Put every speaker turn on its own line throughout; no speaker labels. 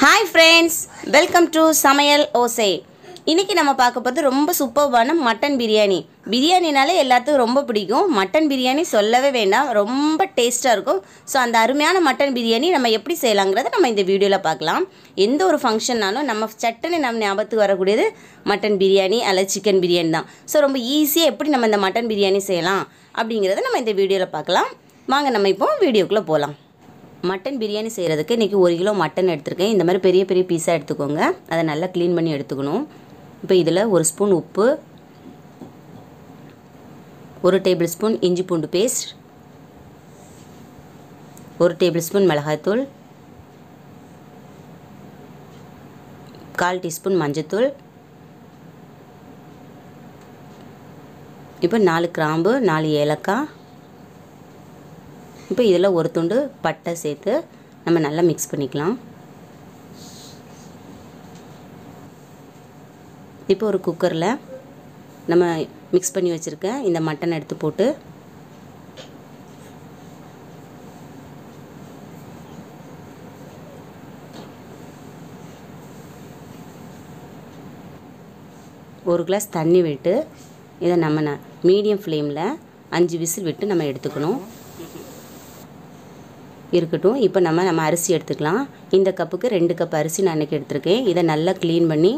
hi friends welcome to சமையல் ஓசை இன்றைக்கி நம்ம பார்க்க போகிறது ரொம்ப சூப்பர்வான மட்டன் பிரியாணி பிரியாணினாலே எல்லாத்துக்கும் ரொம்ப பிடிக்கும் மட்டன் பிரியாணி சொல்லவே வேண்டாம் ரொம்ப டேஸ்ட்டாக இருக்கும் ஸோ அந்த அருமையான மட்டன் பிரியாணி நம்ம எப்படி செய்யலாங்கிறத நம்ம இந்த வீடியோவில் பார்க்கலாம் எந்த ஒரு ஃபங்க்ஷன்னாலும் நம்ம சட்டுன்னு நம்ம ஞாபகத்துக்கு வரக்கூடியது மட்டன் பிரியாணி அல்லது சிக்கன் பிரியாணி தான் ஸோ ரொம்ப ஈஸியாக எப்படி நம்ம இந்த மட்டன் பிரியாணி செய்யலாம் அப்படிங்கிறத நம்ம இந்த வீடியோவில் பார்க்கலாம் வாங்க நம்ம இப்போ வீடியோக்குள்ளே போகலாம் மட்டன் பிரியாணி செய்கிறதுக்கு இன்றைக்கி ஒரு கிலோ மட்டன் எடுத்திருக்கேன் இந்த மாதிரி பெரிய பெரிய பீஸாக எடுத்துக்கோங்க அதை நல்லா க்ளீன் பண்ணி எடுத்துக்கணும் இப்போ இதில் ஒரு ஸ்பூன் உப்பு ஒரு டேபிள் ஸ்பூன் இஞ்சி பூண்டு பேஸ்ட் ஒரு டேபிள் ஸ்பூன் மிளகாய்த்தூள் கால் டீஸ்பூன் மஞ்சத்தூள் இப்போ நாலு கிராம்பு நாலு ஏலக்காய் இப்போ இதில் ஒரு துண்டு பட்டை சேர்த்து நம்ம நல்லா மிக்ஸ் பண்ணிக்கலாம் இப்போ ஒரு குக்கரில் நம்ம மிக்ஸ் பண்ணி வச்சுருக்க இந்த மட்டன் எடுத்து போட்டு ஒரு கிளாஸ் தண்ணி விட்டு இதை நம்ம ந மீடியம் ஃப்ளேமில் அஞ்சு விசில் விட்டு நம்ம எடுத்துக்கணும் இருக்கட்டும் இப்போ நம்ம நம்ம அரிசி எடுத்துக்கலாம் இந்த கப்புக்கு ரெண்டு கப் அரிசி நான் இன்றைக்கி எடுத்திருக்கேன் இதை நல்லா க்ளீன் பண்ணி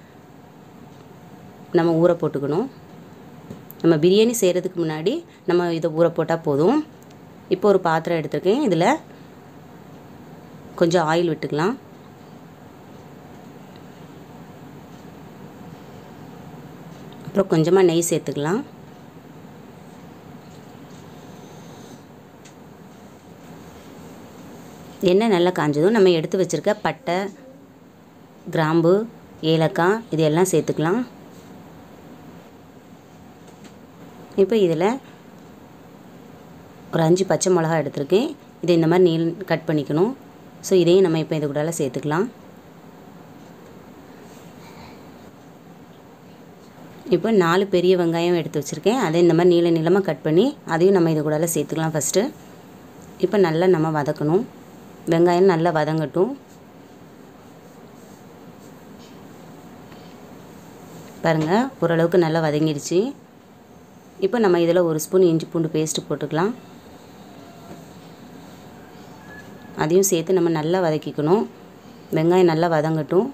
நம்ம ஊற போட்டுக்கணும் நம்ம பிரியாணி செய்கிறதுக்கு முன்னாடி நம்ம இதை ஊற போட்டால் போதும் இப்போ ஒரு பாத்திரம் எடுத்திருக்கேன் இதில் கொஞ்சம் ஆயில் விட்டுக்கலாம் அப்புறம் கொஞ்சமாக நெய் சேர்த்துக்கலாம் எண்ணெய் நல்லா காஞ்சதும் நம்ம எடுத்து வச்சுருக்க பட்டை கிராம்பு ஏலக்காய் இது எல்லாம் சேர்த்துக்கலாம் இப்போ இதில் ஒரு அஞ்சு பச்சை மிளகா எடுத்திருக்கேன் இதை இந்த மாதிரி நீள் கட் பண்ணிக்கணும் ஸோ இதையும் நம்ம இப்போ இது கூடால சேர்த்துக்கலாம் இப்போ நாலு பெரிய வெங்காயம் எடுத்து வச்சுருக்கேன் அதை இந்த மாதிரி நீள நீளமாக கட் பண்ணி அதையும் நம்ம இது கூடால சேர்த்துக்கலாம் ஃபஸ்ட்டு இப்போ நல்லா நம்ம வதக்கணும் வெங்காயம் நல்லா வதங்கட்டும் பாருங்கள் ஓரளவுக்கு நல்லா வதங்கிடுச்சு இப்போ நம்ம இதில் ஒரு ஸ்பூன் இஞ்சி பூண்டு பேஸ்ட்டு போட்டுக்கலாம் அதையும் சேர்த்து நம்ம நல்லா வதக்கிக்கணும் வெங்காயம் நல்லா வதங்கட்டும்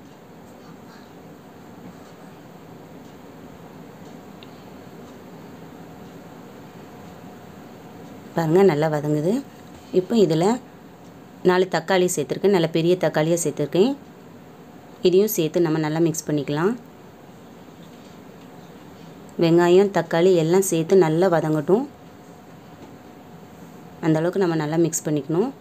பாருங்கள் நல்லா வதங்குது இப்போ இதில் நாலு தக்காளி சேர்த்துருக்கேன் நல்ல பெரிய தக்காளியாக சேர்த்துருக்கேன் இதையும் சேர்த்து நம்ம நல்லா மிக்ஸ் பண்ணிக்கலாம் வெங்காயம் தக்காளி எல்லாம் சேர்த்து நல்லா வதங்கட்டும் அந்த அளவுக்கு நம்ம நல்லா மிக்ஸ் பண்ணிக்கணும்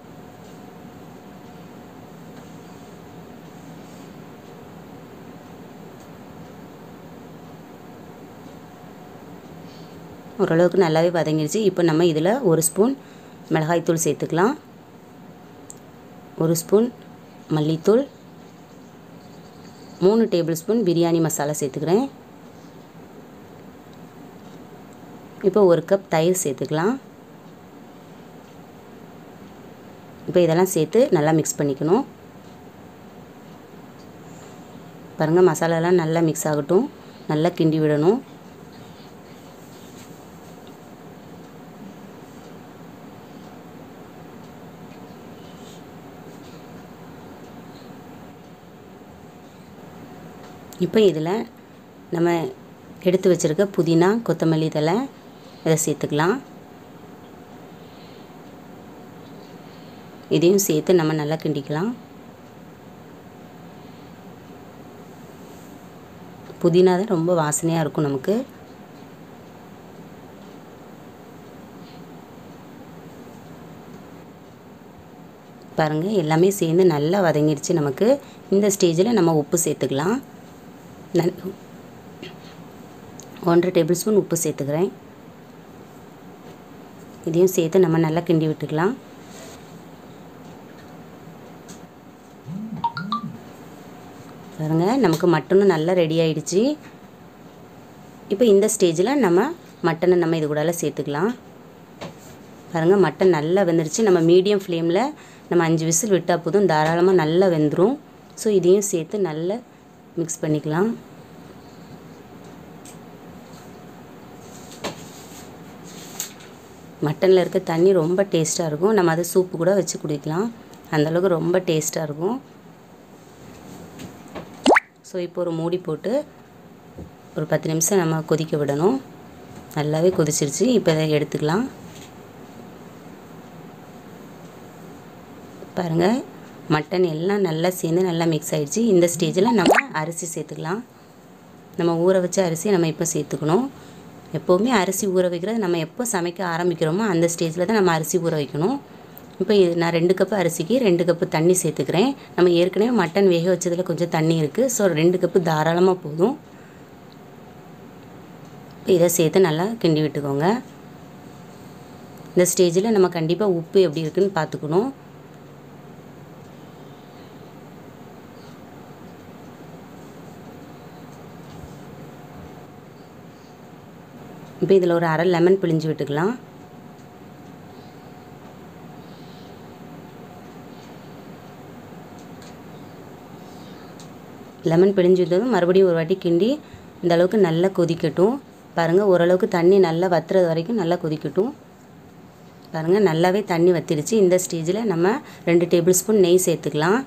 ஓரளவுக்கு நல்லாவே வதங்கிடுச்சு இப்போ நம்ம இதில் ஒரு ஸ்பூன் மிளகாய்த்தூள் சேர்த்துக்கலாம் ஒரு ஸ்பூன் மல்லித்தூள் மூணு டேபிள் ஸ்பூன் பிரியாணி மசாலா சேர்த்துக்கிறேன் இப்போ ஒரு கப் தயிர் சேர்த்துக்கலாம் இப்போ இதெல்லாம் சேர்த்து நல்லா மிக்ஸ் பண்ணிக்கணும் பாருங்கள் மசாலாலாம் நல்லா மிக்ஸ் ஆகட்டும் நல்லா கிண்டி விடணும் இப்போ இதில் நம்ம எடுத்து வச்சுருக்க புதினா கொத்தமல்லி தலை இதை சேர்த்துக்கலாம் இதையும் சேர்த்து நம்ம நல்லா கிண்டிக்கலாம் புதினா தான் ரொம்ப வாசனையாக இருக்கும் நமக்கு பாருங்கள் எல்லாமே சேர்ந்து நல்லா வதங்கிடுச்சு நமக்கு இந்த ஸ்டேஜில் நம்ம உப்பு சேர்த்துக்கலாம் நல் ஒன்றரை டேபிள் ஸ்பூன் உப்பு சேர்த்துக்கிறேன் இதையும் சேர்த்து நம்ம நல்லா கிண்டி விட்டுக்கலாம் பாருங்கள் நமக்கு மட்டனும் நல்லா ரெடி ஆயிடுச்சு இப்போ இந்த ஸ்டேஜில் நம்ம மட்டனை நம்ம இது கூடால சேர்த்துக்கலாம் பாருங்கள் மட்டன் நல்லா வெந்துருச்சு நம்ம மீடியம் ஃப்ளேமில் நம்ம அஞ்சு விசில் விட்டால் போதும் தாராளமாக நல்லா வெந்துடும் ஸோ இதையும் சேர்த்து நல்லா மிக்ஸ் பண்ணிக்கலாம் மட்டனில் இருக்க தண்ணி ரொம்ப டேஸ்ட்டாக இருக்கும் நம்ம அதை சூப்பு கூட வச்சு குடிக்கலாம் அந்தளவுக்கு ரொம்ப டேஸ்ட்டாக இருக்கும் ஸோ இப்போ ஒரு மூடி போட்டு ஒரு பத்து நிமிஷம் நம்ம கொதிக்க விடணும் நல்லாவே கொதிச்சிருச்சு இப்போ இதை எடுத்துக்கலாம் பாருங்கள் மட்டன் எல்லாம் நல்லா சேர்ந்து நல்லா மிக்ஸ் ஆகிடுச்சு இந்த ஸ்டேஜில் நம்ம அரிசி சேர்த்துக்கலாம் நம்ம ஊற வச்ச அரிசி நம்ம இப்போ சேர்த்துக்கணும் எப்போவுமே அரிசி ஊற வைக்கிறது நம்ம எப்போ சமைக்க ஆரம்பிக்கிறோமோ அந்த ஸ்டேஜில் தான் நம்ம அரிசி ஊற வைக்கணும் இப்போ இது நான் ரெண்டு கப்பு அரிசிக்கு ரெண்டு கப்பு தண்ணி சேர்த்துக்கிறேன் நம்ம ஏற்கனவே மட்டன் வேக வச்சதில் கொஞ்சம் தண்ணி இருக்குது ஸோ ரெண்டு கப்பு தாராளமாக போதும் இப்போ இதை சேர்த்து நல்லா கிண்டி விட்டுக்கோங்க இந்த ஸ்டேஜில் நம்ம கண்டிப்பாக உப்பு எப்படி இருக்குன்னு பார்த்துக்கணும் இப்போ இதில் ஒரு அரை லெமன் பிழிஞ்சு விட்டுக்கலாம் லெமன் பிழிஞ்சு விட்டதும் மறுபடியும் ஒரு வாட்டி கிண்டி இந்த அளவுக்கு நல்லா கொதிக்கட்டும் பாருங்கள் ஓரளவுக்கு தண்ணி நல்லா வத்துறது வரைக்கும் நல்லா கொதிக்கட்டும் பாருங்கள் நல்லாவே தண்ணி வத்திருச்சு இந்த ஸ்டேஜில் நம்ம ரெண்டு டேபிள் ஸ்பூன் நெய் சேர்த்துக்கலாம்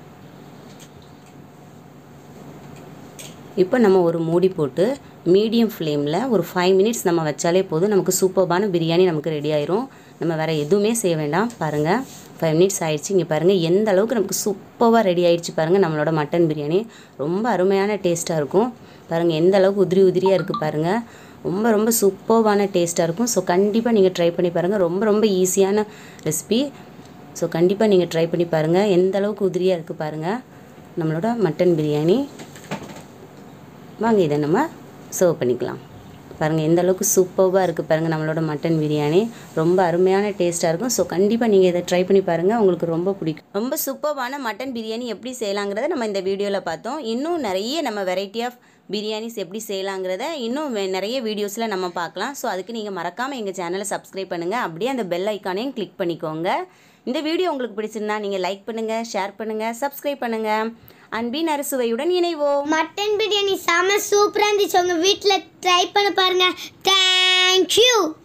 இப்போ நம்ம ஒரு மூடி போட்டு மீடியம் ஃப்ளேமில் ஒரு ஃபைவ் மினிட்ஸ் நம்ம வச்சாலே போதும் நமக்கு சூப்பர்பான பிரியாணி நமக்கு ரெடி ஆயிரும் நம்ம வேறு எதுவுமே செய்ய வேண்டாம் பாருங்கள் ஃபைவ் மினிட்ஸ் ஆயிடுச்சு இங்கே பாருங்கள் எந்த அளவுக்கு நமக்கு சூப்பராக ரெடி ஆயிடுச்சு பாருங்கள் நம்மளோட மட்டன் பிரியாணி ரொம்ப அருமையான டேஸ்ட்டாக இருக்கும் பாருங்கள் எந்த அளவுக்கு உதிரி உதிரியாக இருக்குது பாருங்கள் ரொம்ப ரொம்ப சூப்பர்வான டேஸ்ட்டாக இருக்கும் ஸோ கண்டிப்பாக நீங்கள் ட்ரை பண்ணி பாருங்கள் ரொம்ப ரொம்ப ஈஸியான ரெசிபி ஸோ கண்டிப்பாக நீங்கள் ட்ரை பண்ணி பாருங்கள் எந்த அளவுக்கு உதிரியாக இருக்குது பாருங்கள் நம்மளோட மட்டன் பிரியாணி வாங்க இதை நம்ம சர்வ் பண்ணிக்கலாம் பாருங்கள் எந்த அளவுக்கு சூப்பராக இருக்குது பாருங்கள் நம்மளோட மட்டன் பிரியாணி ரொம்ப அருமையான டேஸ்ட்டாக இருக்கும் ஸோ கண்டிப்பாக நீங்கள் இதை ட்ரை பண்ணி பாருங்கள் உங்களுக்கு ரொம்ப பிடிக்கும் ரொம்ப சூப்பரான மட்டன் பிரியாணி எப்படி செய்யலாங்கிறத நம்ம இந்த வீடியோவில் பார்த்தோம் இன்னும் நிறைய நம்ம வெரைட்டி ஆஃப் பிரியாணிஸ் எப்படி செய்யலாங்கிறத இன்னும் வே- நிறைய வீடியோஸில் நம்ம பார்க்கலாம் ஸோ அதுக்கு நீங்கள் மறக்காமல் எங்கள் சேனலை சப்ஸ்கிரைப் பண்ணுங்கள் அப்படியே அந்த பெல் ஐக்கானையும் கிளிக் பண்ணிக்கோங்க இந்த வீடியோ உங்களுக்கு பிடிச்சிருந்தா நீங்கள் லைக் பண்ணுங்கள் ஷேர் பண்ணுங்கள் சப்ஸ்கிரைப் பண்ணுங்கள் அன்பின் அறுசுவையுடன் இணைவோம்
மட்டன் பிரியாணி செம சூப்பராக இருந்துச்சு உங்கள் வீட்டில் ட்ரை பண்ண பாருங்கள் தேங்க்யூ